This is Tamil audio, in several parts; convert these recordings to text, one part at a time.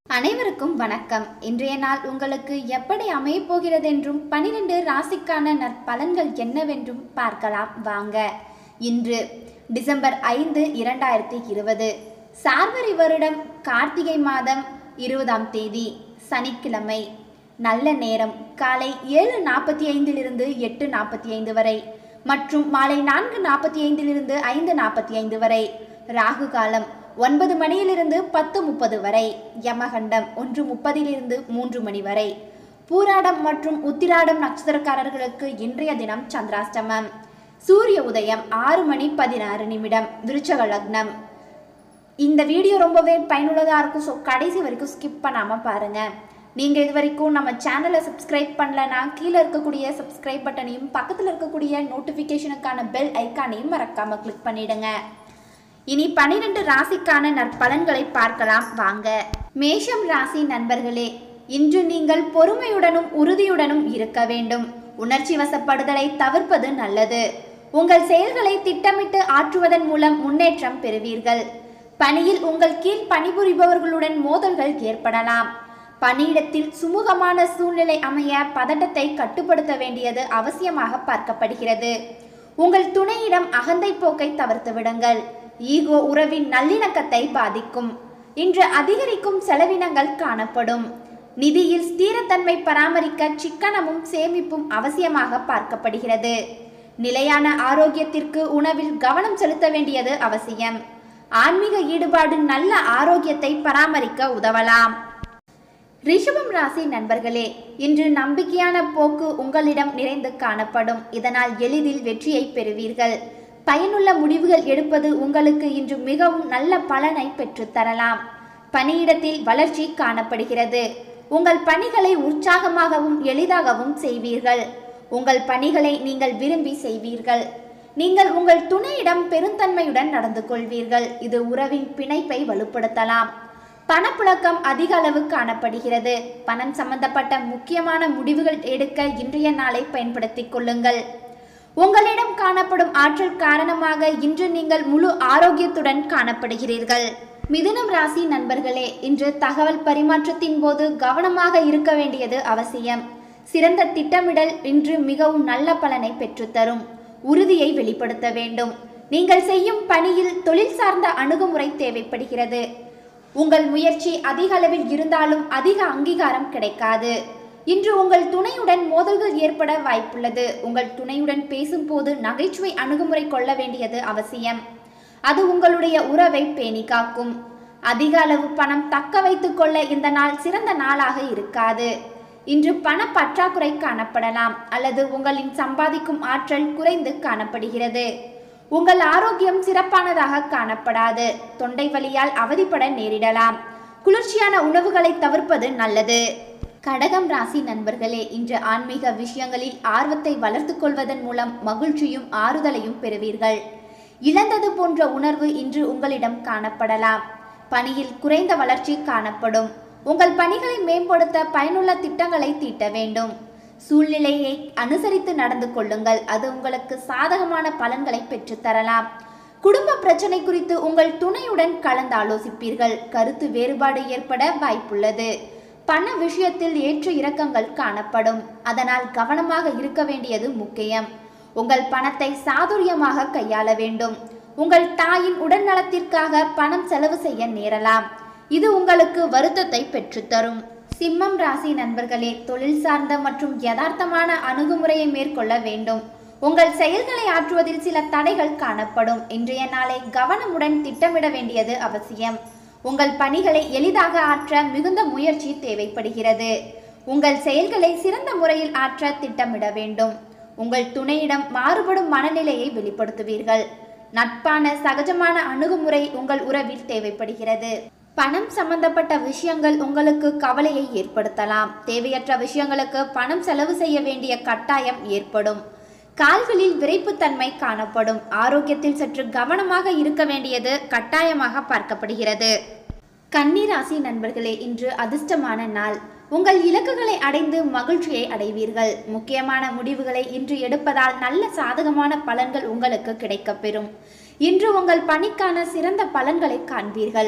அனைவருக்கும் வணக்கம் இன்றைய நாள் உங்களுக்கு எப்படி அமையப் போகிறதென்றும் பனிரெண்டு ராசிக்கான நற்பலன்கள் என்னவென்றும் பார்க்கலாம் வாங்க இன்று டிசம்பர் ஐந்து இரண்டாயிரத்தி இருபது சார்வரி வருடம் கார்த்திகை மாதம் இருபதாம் தேதி சனிக்கிழமை நல்ல நேரம் காலை ஏழு நாற்பத்தி ஐந்திலிருந்து எட்டு நாற்பத்தி ஐந்து வரை மற்றும் மாலை நான்கு நாற்பத்தி ஐந்திலிருந்து ஐந்து நாற்பத்தி ஐந்து வரை ராகு காலம் ஒன்பது மணியிலிருந்து பத்து முப்பது வரை யமகண்டம் ஒன்று முப்பதிலிருந்து மூன்று மணி வரை பூராடம் மற்றும் உத்திராடம் நட்சத்திரக்காரர்களுக்கு இன்றைய தினம் சந்திராஷ்டமம் சூரிய உதயம் ஆறு மணி பதினாறு நிமிடம் விருச்சக லக்னம் இந்த வீடியோ ரொம்பவே பயனுள்ளதாக இருக்கும் ஸோ கடைசி வரைக்கும் ஸ்கிப் பண்ணாமல் பாருங்கள் நீங்கள் இது வரைக்கும் நம்ம சேனலை சப்ஸ்கிரைப் பண்ணலனா கீழே இருக்கக்கூடிய சப்ஸ்கிரைப் பட்டனையும் பக்கத்தில் இருக்கக்கூடிய நோட்டிஃபிகேஷனுக்கான பெல் ஐக்கானையும் மறக்காமல் கிளிக் பண்ணிடுங்க இனி பன்னிரண்டு ராசிக்கான நற்பலன்களை பார்க்கலாம் வாங்க மேஷம் ராசி நண்பர்களே இன்று நீங்கள் பொறுமையுடனும் உறுதியுடனும் இருக்க வேண்டும் உணர்ச்சி வசப்படுதலை தவிர்ப்பது நல்லது உங்கள் செயல்களை திட்டமிட்டு ஆற்றுவதன் மூலம் முன்னேற்றம் பெறுவீர்கள் பணியில் உங்கள் கீழ் பணிபுரிபவர்களுடன் மோதல்கள் ஏற்படலாம் பணியிடத்தில் சுமூகமான சூழ்நிலை அமைய பதட்டத்தை கட்டுப்படுத்த வேண்டியது அவசியமாக பார்க்கப்படுகிறது உங்கள் துணையிடம் அகந்தை போக்கை தவிர்த்து விடுங்கள் ஈகோ உறவின் நல்லிணக்கத்தை பாதிக்கும் இன்று அதிகரிக்கும் செலவினங்கள் காணப்படும் நிதியில் ஸ்திரத்தன்மை பராமரிக்க சிக்கனமும் சேமிப்பும் அவசியமாக பார்க்கப்படுகிறது நிலையான ஆரோக்கியத்திற்கு உணவில் கவனம் செலுத்த வேண்டியது அவசியம் ஆன்மீக ஈடுபாடு நல்ல ஆரோக்கியத்தை பராமரிக்க உதவலாம் ரிஷபம் ராசி நண்பர்களே இன்று நம்பிக்கையான போக்கு உங்களிடம் நிறைந்து காணப்படும் இதனால் எளிதில் வெற்றியை பெறுவீர்கள் பயனுள்ள முடிவுகள் எடுப்பது உங்களுக்கு இன்று மிகவும் நல்ல பலனை பெற்றுத்தரலாம் பணியிடத்தில் வளர்ச்சி காணப்படுகிறது உங்கள் பணிகளை உற்சாகமாகவும் எளிதாகவும் செய்வீர்கள் உங்கள் பணிகளை நீங்கள் விரும்பி செய்வீர்கள் நீங்கள் உங்கள் துணையிடம் பெருந்தன்மையுடன் நடந்து கொள்வீர்கள் இது உறவின் பிணைப்பை வலுப்படுத்தலாம் பணப்புழக்கம் அதிக அளவு காணப்படுகிறது பணம் சம்பந்தப்பட்ட முக்கியமான முடிவுகள் எடுக்க இன்றைய நாளை பயன்படுத்திக் கொள்ளுங்கள் உங்களிடம் காணப்படும் ஆற்றல் காரணமாக இன்று நீங்கள் முழு ஆரோக்கியத்துடன் காணப்படுகிறீர்கள் மிதுனம் ராசி நண்பர்களே இன்று தகவல் பரிமாற்றத்தின் போது கவனமாக இருக்க வேண்டியது அவசியம் சிறந்த திட்டமிடல் இன்று மிகவும் நல்ல பலனை பெற்றுத்தரும் உறுதியை வெளிப்படுத்த வேண்டும் நீங்கள் செய்யும் பணியில் தொழில் சார்ந்த அணுகுமுறை தேவைப்படுகிறது உங்கள் முயற்சி அதிக அளவில் இருந்தாலும் அதிக அங்கீகாரம் கிடைக்காது இன்று உங்கள் துணையுடன் மோதல்கள் ஏற்பட வாய்ப்புள்ளது உங்கள் துணையுடன் பேசும்போது நகைச்சுவை அணுகுமுறை கொள்ள வேண்டியது அவசியம் அது உங்களுடைய உறவை பேணி காக்கும் அதிக அளவு பணம் தக்க வைத்துக் கொள்ள இந்த நாள் சிறந்த நாளாக இருக்காது இன்று பண பற்றாக்குறை காணப்படலாம் அல்லது உங்களின் சம்பாதிக்கும் ஆற்றல் குறைந்து காணப்படுகிறது உங்கள் ஆரோக்கியம் சிறப்பானதாக காணப்படாது தொண்டை வலியால் அவதிப்பட நேரிடலாம் குளிர்ச்சியான உணவுகளை தவிர்ப்பது நல்லது கடகம் ராசி நண்பர்களே இன்று ஆன்மீக விஷயங்களில் ஆர்வத்தை வளர்த்துக் கொள்வதன் மூலம் மகிழ்ச்சியும் ஆறுதலையும் பெறுவீர்கள் இழந்தது போன்ற உணர்வு இன்று உங்களிடம் காணப்படலாம் பணியில் குறைந்த வளர்ச்சி காணப்படும் உங்கள் பணிகளை மேம்படுத்த பயனுள்ள திட்டங்களை தீட்ட வேண்டும் சூழ்நிலையை அனுசரித்து நடந்து கொள்ளுங்கள் அது உங்களுக்கு சாதகமான பலன்களை பெற்றுத்தரலாம் குடும்ப பிரச்சனை குறித்து உங்கள் துணையுடன் கலந்து ஆலோசிப்பீர்கள் கருத்து வேறுபாடு ஏற்பட வாய்ப்புள்ளது பண விஷயத்தில் ஏற்ற இறக்கங்கள் காணப்படும் அதனால் கவனமாக இருக்க வேண்டியது முக்கியம் உங்கள் பணத்தை சாதுரியமாக கையாள வேண்டும் உங்கள் தாயின் உடல்நலத்திற்காக பணம் செலவு செய்ய நேரலாம் இது உங்களுக்கு வருத்தத்தை பெற்றுத்தரும் சிம்மம் ராசி நண்பர்களே தொழில் சார்ந்த மற்றும் யதார்த்தமான அணுகுமுறையை மேற்கொள்ள வேண்டும் உங்கள் செயல்களை ஆற்றுவதில் சில தடைகள் காணப்படும் இன்றைய நாளை கவனமுடன் திட்டமிட வேண்டியது அவசியம் உங்கள் பணிகளை எளிதாக ஆற்ற மிகுந்த முயற்சி தேவைப்படுகிறது உங்கள் செயல்களை சிறந்த முறையில் ஆற்ற திட்டமிட வேண்டும் உங்கள் துணையிடம் மாறுபடும் மனநிலையை வெளிப்படுத்துவீர்கள் நட்பான சகஜமான அணுகுமுறை உங்கள் உறவில் தேவைப்படுகிறது பணம் சம்பந்தப்பட்ட விஷயங்கள் உங்களுக்கு கவலையை ஏற்படுத்தலாம் தேவையற்ற விஷயங்களுக்கு பணம் செலவு செய்ய வேண்டிய கட்டாயம் ஏற்படும் கால்களில் விரைப்புத்தன்மை காணப்படும் ஆரோக்கியத்தில் சற்று கவனமாக இருக்க வேண்டியது கட்டாயமாக பார்க்கப்படுகிறது கன்னிராசி நண்பர்களே இன்று அதிர்ஷ்டமான நாள் உங்கள் இலக்குகளை அடைந்து மகிழ்ச்சியை அடைவீர்கள் முக்கியமான முடிவுகளை இன்று எடுப்பதால் நல்ல சாதகமான பலன்கள் உங்களுக்கு கிடைக்கப்பெறும் இன்று உங்கள் பணிக்கான சிறந்த பலன்களை காண்பீர்கள்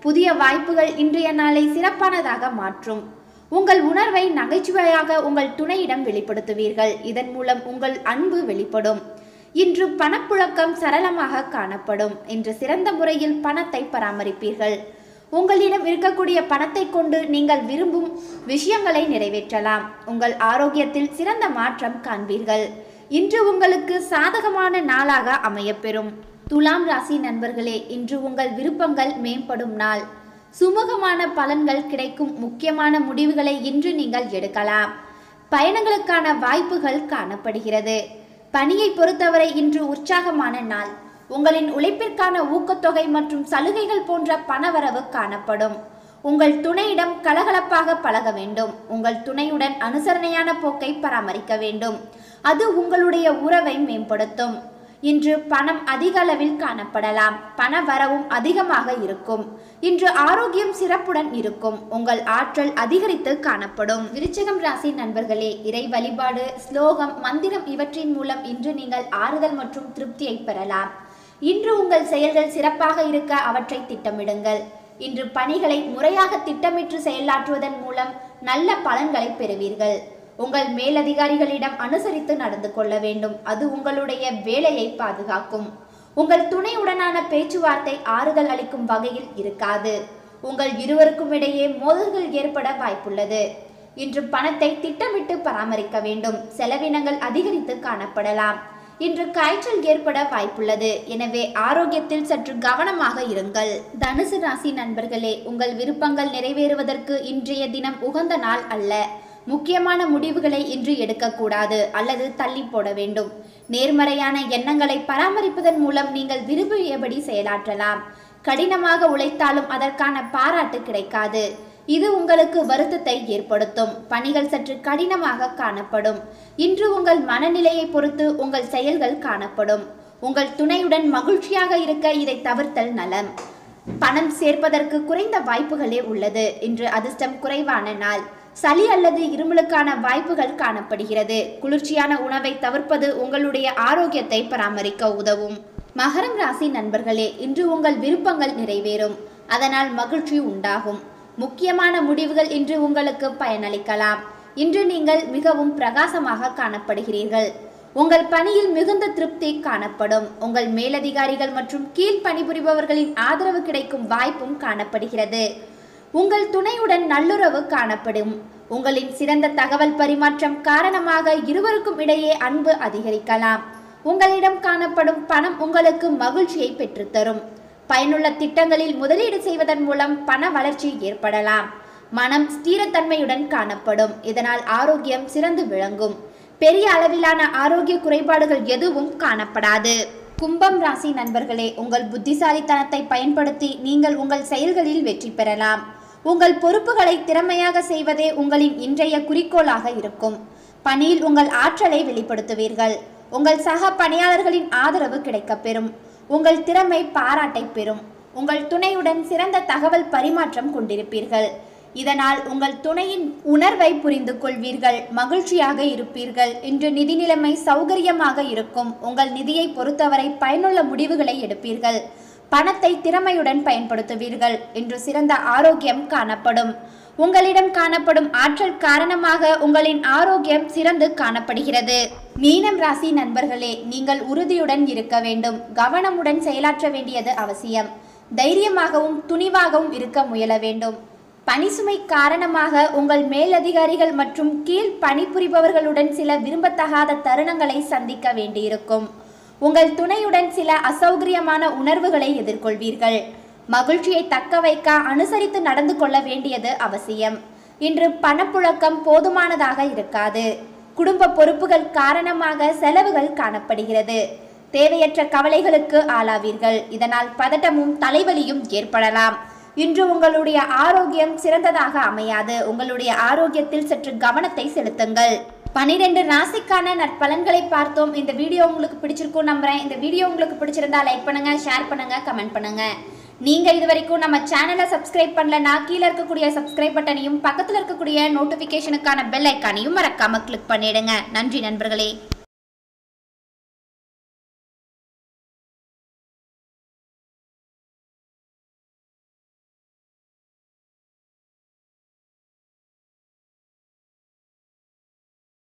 புதிய வாய்ப்புகள் இன்றைய நாளை சிறப்பானதாக மாற்றும் உங்கள் உணர்வை நகைச்சுவையாக உங்கள் துணையிடம் வெளிப்படுத்துவீர்கள் இதன் மூலம் உங்கள் அன்பு வெளிப்படும் இன்று பணப்புழக்கம் சரளமாக காணப்படும் இன்று சிறந்த முறையில் பணத்தை பராமரிப்பீர்கள் உங்களிடம் இருக்கக்கூடிய பணத்தை கொண்டு நீங்கள் விரும்பும் விஷயங்களை நிறைவேற்றலாம் உங்கள் ஆரோக்கியத்தில் சிறந்த மாற்றம் காண்பீர்கள் இன்று உங்களுக்கு சாதகமான நாளாக அமையப்பெறும் துலாம் ராசி நண்பர்களே இன்று உங்கள் விருப்பங்கள் மேம்படும் நாள் சுமூகமான பலன்கள் கிடைக்கும் முக்கியமான முடிவுகளை இன்று நீங்கள் எடுக்கலாம் பயணங்களுக்கான வாய்ப்புகள் காணப்படுகிறது பணியை பொறுத்தவரை இன்று உற்சாகமான நாள் உங்களின் உழைப்பிற்கான ஊக்கத்தொகை மற்றும் சலுகைகள் போன்ற பணவரவு காணப்படும் உங்கள் துணையிடம் கலகலப்பாக பழக வேண்டும் உங்கள் துணையுடன் அனுசரணையான போக்கை பராமரிக்க வேண்டும் அது உங்களுடைய உறவை மேம்படுத்தும் இன்று பணம் அதிக அளவில் காணப்படலாம் பண வரவும் அதிகமாக இருக்கும் இன்று ஆரோக்கியம் சிறப்புடன் இருக்கும் உங்கள் ஆற்றல் அதிகரித்து காணப்படும் விருச்சகம் ராசி நண்பர்களே இறை வழிபாடு ஸ்லோகம் மந்திரம் இவற்றின் மூலம் இன்று நீங்கள் ஆறுதல் மற்றும் திருப்தியை பெறலாம் இன்று உங்கள் செயல்கள் சிறப்பாக இருக்க அவற்றை திட்டமிடுங்கள் இன்று பணிகளை முறையாக திட்டமிட்டு செயலாற்றுவதன் மூலம் நல்ல பலன்களை பெறுவீர்கள் உங்கள் மேலதிகாரிகளிடம் அனுசரித்து நடந்து கொள்ள வேண்டும் அது உங்களுடைய வேலையை பாதுகாக்கும் உங்கள் துணையுடனான பேச்சுவார்த்தை ஆறுதல் அளிக்கும் வகையில் இருக்காது உங்கள் இருவருக்கும் இடையே மோதல்கள் ஏற்பட வாய்ப்புள்ளது இன்று பணத்தை திட்டமிட்டு பராமரிக்க வேண்டும் செலவினங்கள் அதிகரித்து காணப்படலாம் இன்று காய்ச்சல் ஏற்பட வாய்ப்புள்ளது எனவே ஆரோக்கியத்தில் சற்று கவனமாக இருங்கள் தனுசு ராசி நண்பர்களே உங்கள் விருப்பங்கள் நிறைவேறுவதற்கு இன்றைய தினம் உகந்த நாள் அல்ல முக்கியமான முடிவுகளை இன்று எடுக்கக்கூடாது அல்லது தள்ளி போட வேண்டும் நேர்மறையான எண்ணங்களை பராமரிப்பதன் மூலம் நீங்கள் விரும்பியபடி செயலாற்றலாம் கடினமாக உழைத்தாலும் அதற்கான பாராட்டு கிடைக்காது இது உங்களுக்கு வருத்தத்தை ஏற்படுத்தும் பணிகள் சற்று கடினமாக காணப்படும் இன்று உங்கள் மனநிலையை பொறுத்து உங்கள் செயல்கள் காணப்படும் உங்கள் துணையுடன் மகிழ்ச்சியாக இருக்க இதை தவிர்த்தல் நலம் பணம் சேர்ப்பதற்கு குறைந்த வாய்ப்புகளே உள்ளது இன்று அதிர்ஷ்டம் குறைவான நாள் சளி அல்லது இருமலுக்கான வாய்ப்புகள் காணப்படுகிறது குளிர்ச்சியான உணவை தவிர்ப்பது உங்களுடைய ஆரோக்கியத்தை பராமரிக்க உதவும் மகரம் ராசி நண்பர்களே இன்று உங்கள் விருப்பங்கள் நிறைவேறும் அதனால் மகிழ்ச்சி உண்டாகும் முக்கியமான முடிவுகள் இன்று உங்களுக்கு பயனளிக்கலாம் இன்று நீங்கள் மிகவும் பிரகாசமாக காணப்படுகிறீர்கள் உங்கள் பணியில் மிகுந்த திருப்தி காணப்படும் உங்கள் மேலதிகாரிகள் மற்றும் கீழ் பணிபுரிபவர்களின் ஆதரவு கிடைக்கும் வாய்ப்பும் காணப்படுகிறது உங்கள் துணையுடன் நல்லுறவு காணப்படும் உங்களின் சிறந்த தகவல் பரிமாற்றம் காரணமாக இருவருக்கும் இடையே அன்பு அதிகரிக்கலாம் உங்களிடம் காணப்படும் பணம் உங்களுக்கு மகிழ்ச்சியை பெற்றுத்தரும் பயனுள்ள திட்டங்களில் முதலீடு செய்வதன் மூலம் பண வளர்ச்சி ஏற்படலாம் மனம் ஸ்திரத்தன்மையுடன் காணப்படும் இதனால் ஆரோக்கியம் சிறந்து விளங்கும் பெரிய அளவிலான ஆரோக்கிய குறைபாடுகள் எதுவும் காணப்படாது கும்பம் ராசி நண்பர்களே உங்கள் புத்திசாலித்தனத்தை பயன்படுத்தி நீங்கள் உங்கள் செயல்களில் வெற்றி பெறலாம் உங்கள் பொறுப்புகளை திறமையாக செய்வதே உங்களின் இன்றைய குறிக்கோளாக இருக்கும் பணியில் உங்கள் ஆற்றலை வெளிப்படுத்துவீர்கள் உங்கள் சக பணியாளர்களின் ஆதரவு கிடைக்கப்பெறும் உங்கள் திறமை பாராட்டை பெறும் உங்கள் துணையுடன் சிறந்த தகவல் பரிமாற்றம் கொண்டிருப்பீர்கள் இதனால் உங்கள் துணையின் உணர்வை புரிந்து கொள்வீர்கள் மகிழ்ச்சியாக இருப்பீர்கள் இன்று நிதி நிலைமை சௌகரியமாக இருக்கும் உங்கள் நிதியை பொறுத்தவரை பயனுள்ள முடிவுகளை எடுப்பீர்கள் பணத்தை திறமையுடன் பயன்படுத்துவீர்கள் இன்று சிறந்த ஆரோக்கியம் காணப்படும் உங்களிடம் காணப்படும் ஆற்றல் காரணமாக உங்களின் ஆரோக்கியம் சிறந்து காணப்படுகிறது மீனம் ராசி நண்பர்களே நீங்கள் உறுதியுடன் இருக்க வேண்டும் கவனமுடன் செயலாற்ற வேண்டியது அவசியம் தைரியமாகவும் துணிவாகவும் இருக்க முயல வேண்டும் பணிசுமை காரணமாக உங்கள் மேலதிகாரிகள் மற்றும் கீழ் பணிபுரிபவர்களுடன் சில விரும்பத்தகாத தருணங்களை சந்திக்க வேண்டியிருக்கும் உங்கள் துணையுடன் சில அசௌகரியமான உணர்வுகளை எதிர்கொள்வீர்கள் மகிழ்ச்சியை தக்க வைக்க அனுசரித்து நடந்து கொள்ள வேண்டியது அவசியம் இன்று பணப்புழக்கம் போதுமானதாக இருக்காது குடும்ப பொறுப்புகள் காரணமாக செலவுகள் காணப்படுகிறது தேவையற்ற கவலைகளுக்கு ஆளாவீர்கள் இதனால் பதட்டமும் தலைவலியும் ஏற்படலாம் இன்று உங்களுடைய ஆரோக்கியம் சிறந்ததாக அமையாது உங்களுடைய ஆரோக்கியத்தில் சற்று கவனத்தை செலுத்துங்கள் பனிரெண்டு ராசிக்கான நற்பலன்களை பார்த்தோம் இந்த வீடியோ உங்களுக்கு பிடிச்சிருக்கும் நம்புறேன் இந்த வீடியோ உங்களுக்கு பிடிச்சிருந்தா லைக் பண்ணுங்க ஷேர் பண்ணுங்க கமெண்ட் பண்ணுங்க நீங்க இது வரைக்கும் நம்ம சேனலை சப்ஸ்கிரைப் பண்ணலனா கீழே இருக்கக்கூடிய சப்ஸ்கிரைப் பட்டனையும் பக்கத்தில் இருக்கக்கூடிய நோட்டிஃபிகேஷனுக்கான பெல் ஐக்கானையும் மறக்காம கிளிக் பண்ணிடுங்க நன்றி நண்பர்களே